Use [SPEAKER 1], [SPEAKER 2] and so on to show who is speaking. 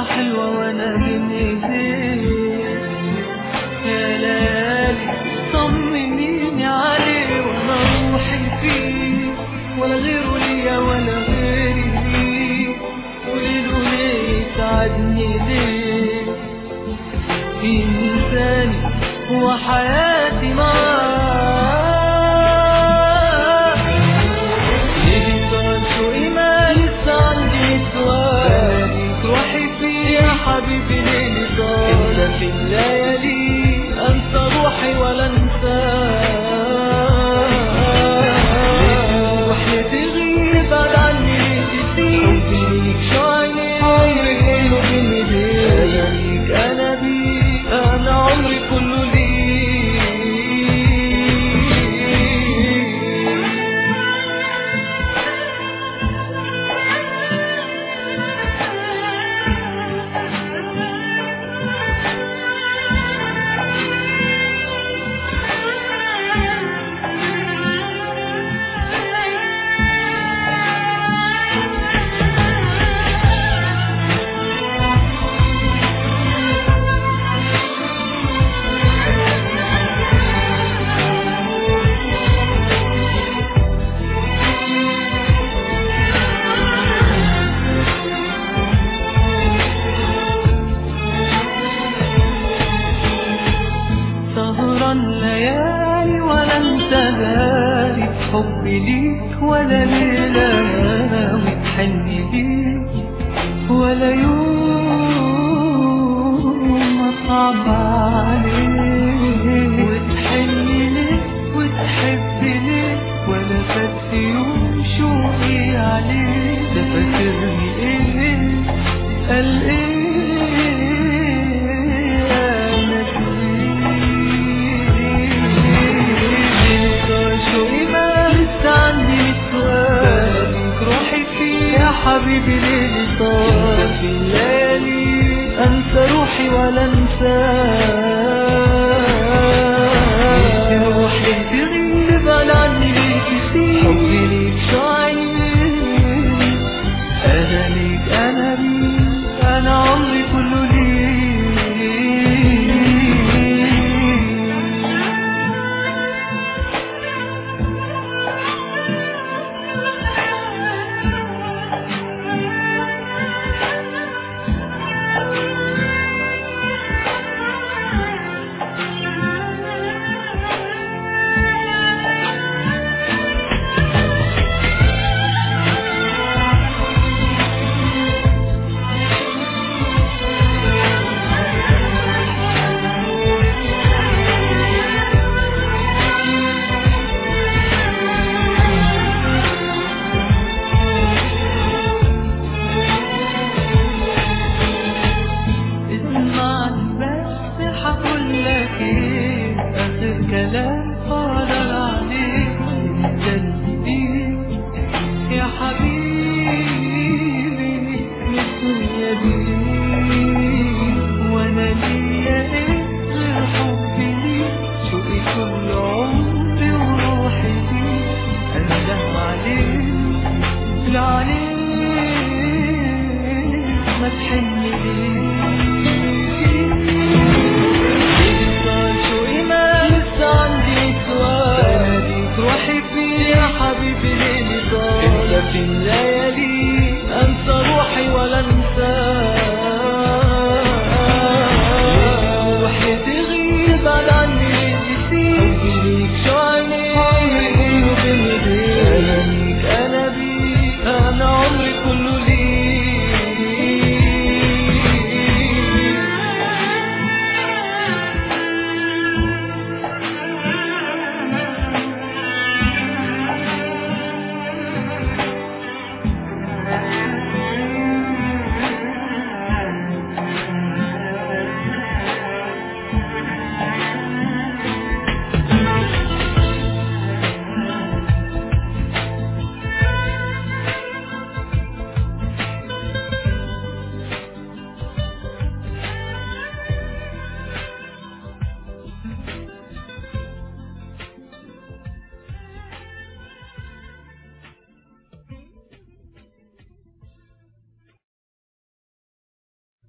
[SPEAKER 1] حلوة وانا بين ايديك يا ليالي طمنيني عليه وانا روحي فيه ولا غيره ليا ولا غيري ليه قوليله ليه ساعدني ليه إنساني وحياتي معاه ليه صار شوقي ما لسه عندي سؤال روحي فيه يا حبيبي ليه صار انت في الليالي انسى روحي ولا انساه وحياتي غيب بعد عني ليه تسيب حبي ليك شو عيني عمري كله بين ايديك انا ليك انا بيك انا عمري كله ليك سهران ليالي ولا انت داري حبي ليك ولا ليلة وتحن ليك ولا يوم صعب عليك وتحن ليك وتحب ليك ولا فات يوم شوقي عليك ده فاكرني ايه قال ايه انا شوقي ما لسه عندي سؤال روحي فيه يا حبيبي ليلي طال في الليالي انسى روحي ولا انساه روحي تغيب عني ليك كتير حبي ليك شو عيني انا ليك انا ليك انا عمري كله ليك اسمعني بس هقول لك ايه اخر كلام قرر عليك مستني بيك يا حبيبي الدنيا دي وانا ليا ايه غير حبي ليك شوقي كل عمري وروحي فيك انده عليك لا عليك ما تحني